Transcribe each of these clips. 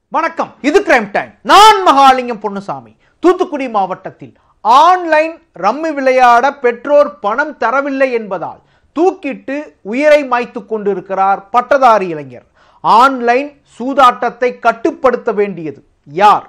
வணக்கம் இது crime time நான் மகாலிங்கம் பொன்னுசாமி தூத்துக்குடி மாவட்டத்தில் ஆன்லைன் ரம்மி விளையாட பெற்றோர் பணம் தரவில்லை என்பதால் தூக்கிட்டு உயிரை மாய்த்து கொண்டிருக்கிறார் பட்டதாரி இளைஞர் ஆன்லைன் சூதாட்டத்தை கட்டுப்படுத்த வேண்டியது யார்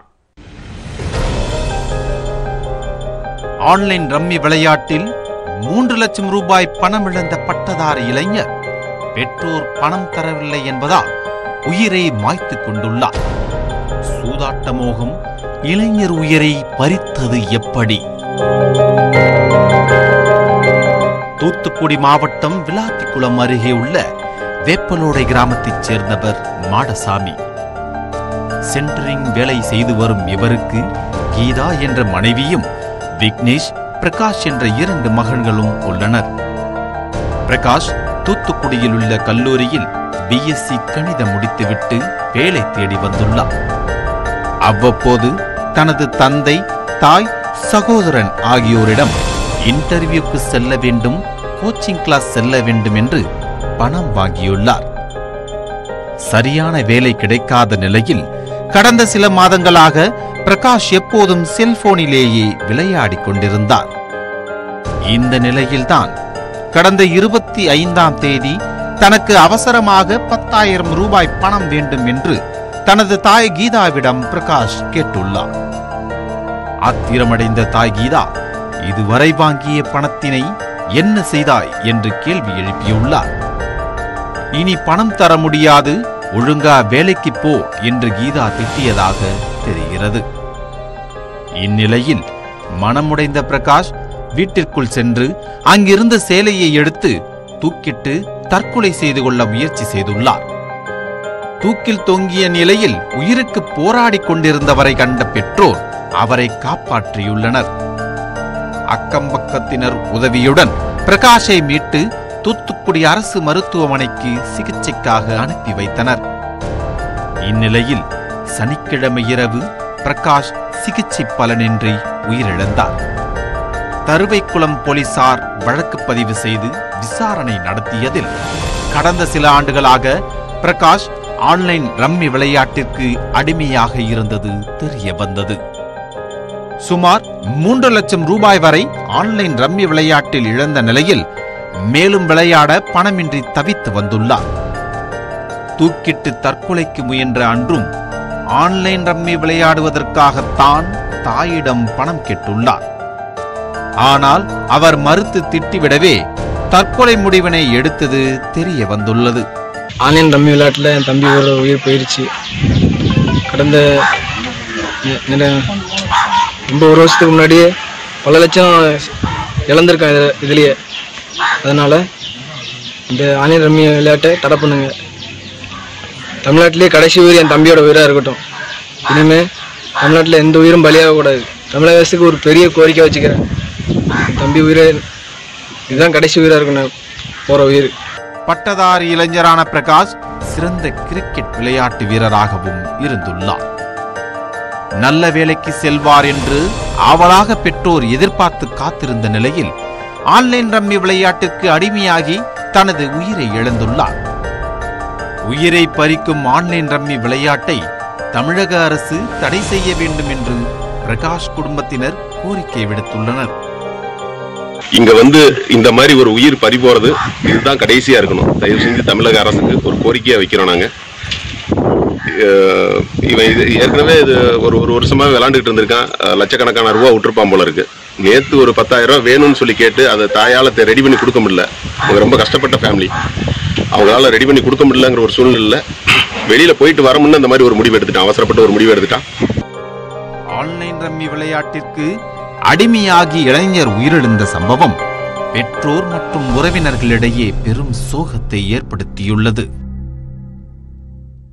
ஆன்லைன் ரம்மி விளையாட்டில் மூன்று லட்சம் ரூபாய் பணம் இழந்த பட்டதாரி இளைஞர் பெற்றோர் பணம் தரவில்லை என்பதால் உயிரை மாய்த்துக் கொண்டுள்ளார் சூதாட்ட மோகம் இளைஞர் உயிரை பறித்தது எப்படி தூத்துக்குடி மாவட்டம் விளாத்திக்குளம் அருகே உள்ள வேப்பலோடை கிராமத்தைச் சேர்ந்தவர் மாடசாமி சென்டரிங் வேலை செய்து வரும் இவருக்கு கீதா என்ற மனைவியும் விக்னேஷ் பிரகாஷ் என்ற இரண்டு மகன்களும் உள்ளனர் பிரகாஷ் தூத்துக்குடியில் உள்ள கல்லூரியில் பிஎஸ்சி கணிதம் முடித்துவிட்டு வேலை தேடி வந்துள்ளார் அவ்வப்போது தனது தந்தை தாய் சகோதரன் ஆகியோரிடம் இன்டர்வியூக்கு செல்ல வேண்டும் கோச்சிங் கிளாஸ் செல்ல வேண்டும் என்று பணம் வாங்கியுள்ளார் சரியான வேலை கிடைக்காத நிலையில் கடந்த சில மாதங்களாக பிரகாஷ் எப்போதும் செல்போனிலேயே விளையாடிக் கொண்டிருந்தார் இந்த நிலையில்தான் கடந்த இருபத்தி ஐந்தாம் தேதி தனக்கு அவசரமாக பத்தாயிரம் ரூபாய் பணம் வேண்டும் என்று தனது தாய் கீதாவிடம் பிரகாஷ் கேட்டுள்ளார் ஆத்திரமடைந்த தாய் கீதா இதுவரை வாங்கிய பணத்தினை என்ன செய்தாய் என்று கேள்வி எழுப்பியுள்ளார் இனி பணம் தர முடியாது ஒழுங்கா வேலைக்கு போ என்று கீதா திட்டியதாக தெரிகிறது இந்நிலையில் மனமுடைந்த பிரகாஷ் வீட்டிற்குள் சென்று அங்கிருந்த சேலையை எடுத்து தூக்கிட்டு தற்கொலை செய்து கொள்ள முயற்சி செய்துள்ளார் தூக்கில் தொங்கிய நிலையில் உயிருக்கு போராடிக் கொண்டிருந்தவரை கண்ட பெற்றோர் அவரை காப்பாற்றியுள்ளனர் அக்கம்பக்கத்தினர் உதவியுடன் பிரகாஷை மீட்டு தூத்துக்குடி அரசு மருத்துவமனைக்கு சிகிச்சைக்காக அனுப்பி வைத்தனர் இந்நிலையில் சனிக்கிழமை இரவு பிரகாஷ் சிகிச்சை பலனின்றி உயிரிழந்தார் தருவைக்குளம் போலீசார் வழக்கு பதிவு செய்து விசாரணை நடத்தியதில் கடந்த சில ஆண்டுகளாக பிரகாஷ் ஆன்லைன் ரம்மி விளையாட்டிற்கு அடிமையாக இருந்தது தெரிய வந்தது சுமார் மூன்று லட்சம் ரூபாய் வரை ஆன்லைன் ரம்மி விளையாட்டில் இழந்த நிலையில் மேலும் விளையாட பணமின்றி தவித்து வந்துள்ளார் தூக்கிட்டு தற்கொலைக்கு முயன்ற அன்றும் ஆன்லைன் ரம்மி விளையாடுவதற்காகத்தான் தாயிடம் பணம் கேட்டுள்ளார் ஆனால் அவர் மறுத்து திட்டிவிடவே தற்கொலை முடிவினை எடுத்தது தெரிய வந்துள்ளது ஆன்லைன் ரம்மி விளையாட்டில் என் தம்பி ஒரு உயிர் போயிடுச்சு கடந்த நி- நில- ரொம்ப ஒரு வருஷத்துக்கு முன்னாடியே பல லட்சம் இழந்திருக்கேன் இதில் இதுலேயே அதனால் இந்த ஆன்லைன் ரம்மி விளையாட்டை தடை பண்ணுங்க தமிழ்நாட்டிலே கடைசி உயிர் என் தம்பியோட உயிராக இருக்கட்டும் இனிமேல் தமிழ்நாட்டில் எந்த உயிரும் பலியாகக்கூடாது தமிழக அரசுக்கு ஒரு பெரிய கோரிக்கை வச்சுக்கிறேன் என் தம்பி உயிரை இதுதான் கடைசி உயிராக இருக்கணும் போகிற உயிர் பட்டதாரி இளைஞரான பிரகாஷ் சிறந்த கிரிக்கெட் விளையாட்டு வீரராகவும் இருந்துள்ளார் நல்ல வேலைக்கு செல்வார் என்று ஆவலாக பெற்றோர் எதிர்பார்த்து காத்திருந்த நிலையில் ஆன்லைன் ரம்மி விளையாட்டுக்கு அடிமையாகி தனது உயிரை இழந்துள்ளார் உயிரை பறிக்கும் ஆன்லைன் ரம்மி விளையாட்டை தமிழக அரசு தடை செய்ய வேண்டும் என்று பிரகாஷ் குடும்பத்தினர் கோரிக்கை விடுத்துள்ளனர் இங்க வந்து இந்த மாதிரி ஒரு உயிர் பறி போறது இதுதான் கடைசியா இருக்கணும் தயவு செஞ்சு தமிழக அரசுக்கு ஒரு கோரிக்கையா வைக்கிறோம் நாங்க அஹ் இவன் இது ஏற்கனவே இது ஒரு ஒரு வருஷமா விளாண்டுட்டு இருந்திருக்கான் அஹ் லட்சக்கணக்கான ரூபா விட்டுருப்பான் போல இருக்கு நேத்து ஒரு பத்தாயிரம் ரூபாய் வேணும்னு சொல்லி கேட்டு அதை தாயால ரெடி பண்ணி கொடுக்க முடியல அவங்க ரொம்ப கஷ்டப்பட்ட ஃபேமிலி அவங்களால ரெடி பண்ணி கொடுக்க முடியலங்கிற ஒரு சூழ்நிலையில வெளியில போயிட்டு வர முன்ன இந்த மாதிரி ஒரு முடிவு எடுத்துட்டான் அவசரப்பட்ட ஒரு முடிவு எடுத்துட்டான் ஆன்லைன் ரம்மி விளையாட்டிற்கு அடிமையாகி இளைஞர் உயிரிழந்த சம்பவம் பெற்றோர் மற்றும் உறவினர்களிடையே பெரும் சோகத்தை ஏற்படுத்தியுள்ளது